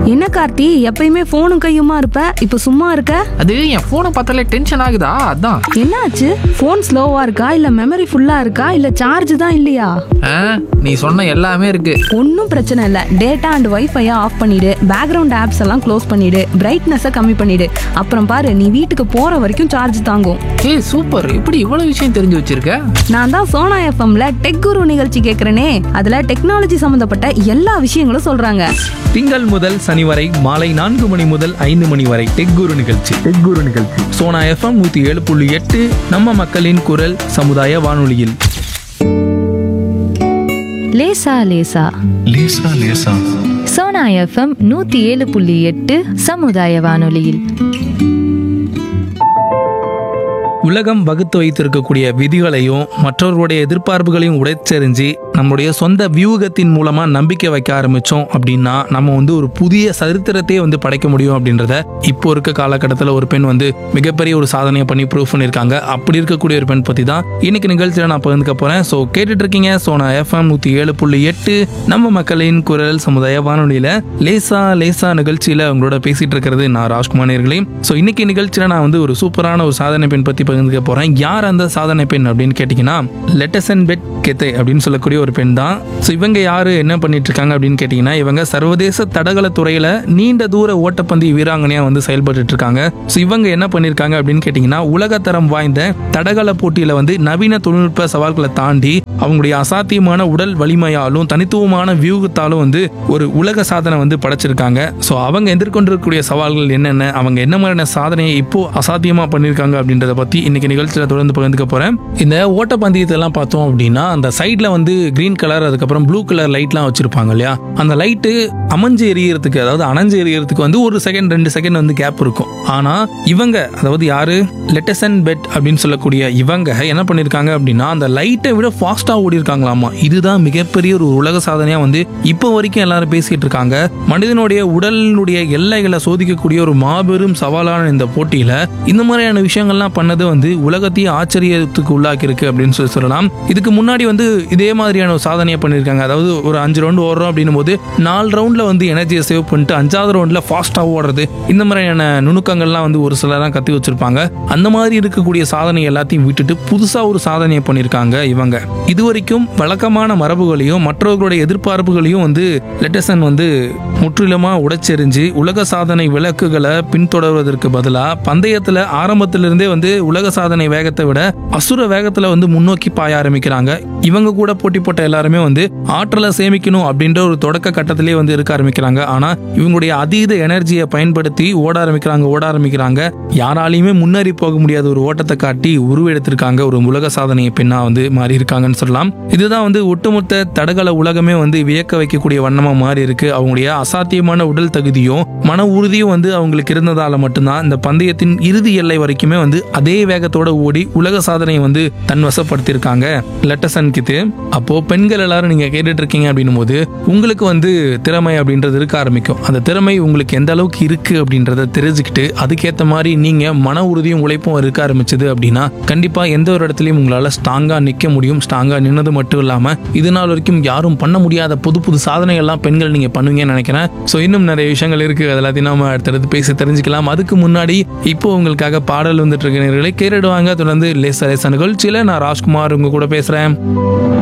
என்ன கார்த்தி எப்பயுமே போனும் கையுமா இருப்ப இப்ப சும்மா இருக்க அது என் ஃபோனை பார்த்தாலே டென்ஷன் ஆகுதா அதான் என்னாச்சு போன் ஸ்லோவா இருக்கா இல்ல மெமரி ஃபுல்லா இருக்கா இல்ல சார்ஜ் தான் இல்லையா ஆ, நீ சொன்ன எல்லாமே இருக்கு ஒன்றும் பிரச்சனை இல்லை டேட்டா அண்ட் வைஃபையை ஆஃப் பண்ணிடு பேக்ரவுண்ட் ஆப்ஸ் எல்லாம் க்ளோஸ் பண்ணிடு பிரைட்னஸை கம்மி பண்ணிடு அப்புறம் பாரு நீ வீட்டுக்கு போற வரைக்கும் சார்ஜ் தாங்கும் ஏய் சூப்பர் இப்படி இவ்வளவு விஷயம் தெரிஞ்சு வச்சிருக்க நான் தான் சோனா எஃப்எம்ல டெக் குரு நிகழ்ச்சி கேட்குறேனே அதுல டெக்னாலஜி சம்பந்தப்பட்ட எல்லா விஷயங்களும் சொல்றாங்க திங்கள் முதல் சனி வரை மாலை நான்கு மணி முதல் ஐந்து மணி வரை டெக் குரு நிகழ்ச்சி டெக் குரு நிகழ்ச்சி சோனா எஃப்எம் நூத்தி ஏழு புள்ளி எட்டு நம்ம மக்களின் குரல் சமுதாய வானொலியில் லேசா லேசா லேசா லேசா சோனா எஃப்எம் நூத்தி ஏழு புள்ளி எட்டு சமுதாய வானொலியில் உலகம் வகுத்து வைத்திருக்கக்கூடிய விதிகளையும் மற்றவர்களுடைய எதிர்பார்ப்புகளையும் உடைச்செறிஞ்சு நம்முடைய சொந்த வியூகத்தின் மூலமா நம்பிக்கை வைக்க ஆரம்பிச்சோம் அப்படின்னா நம்ம வந்து ஒரு புதிய சரித்திரத்தையே வந்து படைக்க முடியும் அப்படின்றத இப்போ இருக்க காலகட்டத்தில் ஒரு பெண் வந்து மிகப்பெரிய ஒரு சாதனையை பண்ணி ப்ரூவ் பண்ணியிருக்காங்க அப்படி இருக்கக்கூடிய ஒரு பெண் பத்தி தான் இன்னைக்கு நிகழ்ச்சியில் நான் பகிர்ந்துக்க போறேன் ஸோ கேட்டுட்டு இருக்கீங்க ஸோ நான் எஃப்எம் நூத்தி ஏழு புள்ளி எட்டு நம்ம மக்களின் குரல் சமுதாய வானொலியில லேசா லேசா நிகழ்ச்சியில உங்களோட பேசிட்டு இருக்கிறது நான் ராஜ்குமார் நேர்களே ஸோ இன்னைக்கு நிகழ்ச்சியில நான் வந்து ஒரு சூப்பரான ஒரு சாதனை பெண் பத்தி பகிர்ந்துக்க போறேன் யார் அந்த சாதனை பெண் அப்படின்னு கேட்டீங்கன்னா லெட்டசன் பெட் கெத்தை அப்படின்னு சொல்லக்கூடிய ஒரு பெண் தான் ஸோ இவங்க யாரு என்ன பண்ணிட்டு இருக்காங்க அப்படின்னு கேட்டீங்கன்னா இவங்க சர்வதேச தடகள துறையில நீண்ட தூர ஓட்டப்பந்தய வீராங்கனையா வந்து செயல்பட்டு இருக்காங்க ஸோ இவங்க என்ன பண்ணிருக்காங்க அப்படின்னு கேட்டீங்கன்னா உலகத்தரம் வாய்ந்த தடகள போட்டியில வந்து நவீன தொழில்நுட்ப சவால்களை தாண்டி அவங்களுடைய அசாத்தியமான உடல் வலிமையாலும் தனித்துவமான வியூகத்தாலும் வந்து ஒரு உலக சாதனை வந்து படைச்சிருக்காங்க ஸோ அவங்க எதிர்கொண்டிருக்கக்கூடிய சவால்கள் என்னென்ன அவங்க என்ன மாதிரியான சாதனையை இப்போ அசாத்தியமா பண்ணியிருக்காங்க அப்படின்றத பத்தி இன்னைக்கு நிகழ்ச்சியில தொடர்ந்து பகிர்ந்துக்க போறேன் இந்த ஓட்டப்பந்தயத்தை எல்லாம் பார்த்தோம் அப்படின்னா அந்த சைட்ல வந்து கிரீன் கலர் அதுக்கப்புறம் ப்ளூ கலர் லைட்லாம் வச்சிருப்பாங்க இல்லையா அந்த லைட்டு அமைஞ்சு எரியறதுக்கு அதாவது அணைஞ்சு எரியறதுக்கு வந்து ஒரு செகண்ட் ரெண்டு செகண்ட் வந்து கேப் இருக்கும் ஆனா இவங்க அதாவது யாரு லெட்டசன் பெட் அப்படின்னு சொல்லக்கூடிய இவங்க என்ன பண்ணிருக்காங்க அப்படின்னா அந்த லைட்டை விட ஃபாஸ்டா ஓடி இருக்காங்களாமா இதுதான் மிகப்பெரிய ஒரு உலக சாதனையா வந்து இப்போ வரைக்கும் எல்லாரும் பேசிட்டு இருக்காங்க மனிதனுடைய உடலினுடைய எல்லைகளை சோதிக்கக்கூடிய ஒரு மாபெரும் சவாலான இந்த போட்டியில இந்த மாதிரியான விஷயங்கள்லாம் பண்ணது வந்து உலகத்தையே ஆச்சரியத்துக்கு உள்ளாக்கி இருக்கு அப்படின்னு சொல்லி சொல்லலாம் இதுக்கு முன்னாடி வந்து இதே மாதிரியான ஒரு சாதனையை பண்ணியிருக்காங்க அதாவது ஒரு அஞ்சு ரவுண்டு ஓடுறோம் அப்படின்னும் போது நாலு ரவுண்ட்ல வந்து எனர்ஜியை சேவ் பண்ணிட்டு அஞ்சாவது ரவுண்ட்ல ஃபாஸ்டா ஓடுறது இந்த மாதிரியான நுணுக்கங்கள்லாம் வந்து ஒரு சிலர்லாம் கத்தி வச்சிருப்பாங்க அந்த மாதிரி இருக்கக்கூடிய சாதனை எல்லாத்தையும் விட்டுட்டு புதுசா ஒரு சாதனையை பண்ணியிருக்காங்க இவங்க இதுவரைக்கும் வழக்கமான மரபுகளையும் மற்றவர்களுடைய எதிர்பார்ப்புகளையும் வந்து லெட்டசன் வந்து முற்றிலுமா உடைச்செறிஞ்சு உலக சாதனை விளக்குகளை பின்தொடர்வதற்கு பதிலா பந்தயத்துல ஆரம்பத்திலிருந்தே வந்து உலக சாதனை வேகத்தை விட அசுர வேகத்துல வந்து முன்னோக்கி பாய ஆரம்பிக்கிறாங்க இவங்க கூட போட்டி போட்ட எல்லாருமே வந்து ஆற்றலை சேமிக்கணும் அப்படின்ற ஒரு தொடக்க கட்டத்திலே வந்து இருக்க ஆரம்பிக்கிறாங்க ஆனா இவங்களுடைய அதீத எனர்ஜியை பயன்படுத்தி ஓட ஆரம்பிக்கிறாங்க ஓட ஆரம்பிக்கிறாங்க யாராலையுமே முன்னேறி போக முடியாத ஒரு ஓட்டத்தை காட்டி உருவெடுத்திருக்காங்க ஒரு உலக சாதனையை பெண்ணா வந்து மாறி இருக்காங்கன்னு சொல்லலாம் இதுதான் வந்து ஒட்டுமொத்த தடகள உலகமே வந்து வியக்க வைக்கக்கூடிய வண்ணமா மாறி இருக்கு அவங்களுடைய அசாத்தியமான உடல் தகுதியும் மன உறுதியும் வந்து அவங்களுக்கு இருந்ததால மட்டும்தான் இந்த பந்தயத்தின் இறுதி எல்லை வரைக்குமே வந்து அதே வேகத்தோட ஓடி உலக சாதனையை வந்து தன் வசப்படுத்தியிருக்காங்க லெட்டசன் கித்து அப்போ பெண்கள் எல்லாரும் நீங்க கேட்டுட்டு இருக்கீங்க அப்படின்னும் போது உங்களுக்கு வந்து திறமை அப்படின்றது இருக்க ஆரம்பிக்கும் அந்த திறமை உங்களுக்கு எந்த அளவுக்கு இருக்கு அப்படின்றத தெரிஞ்சுக்கிட்டு அதுக்கேற்ற மாதிரி நீங்க மன உறுதியும் உழைப்பும் இருக்க ஆரம்பிச்சது அப்படின்னா கண்டிப்பா எந்த ஒரு இடத்துலயும் உங்களால ஸ்ட்ராங்கா நிக்க முடியும் ஸ்ட்ராங்கா நின்னது மட்டும் இல்லாம இது நாள் வரைக்கும் யாரும் பண்ண முடியாத புது புது சாதனைகள்லாம் பெண்கள் நீங்க பண்ணுவீங்கன்னு நினைக்கிறேன் ஸோ இன்னும் நிறைய விஷயங்கள் இருக்கு அது எல்லாத்தையும் நாம அடுத்தடுத்து பேசி தெரிஞ்சுக்கலாம் அதுக்கு முன்னாடி இப்போ உங்களுக்காக பாடல் வந்துட்டு இருக்க நேர்களை கேட்டுடுவாங்க தொடர்ந்து லேசா லேசா நிகழ்ச்சியில நான் ராஜ்குமார் உங்க கூட பேசுறேன்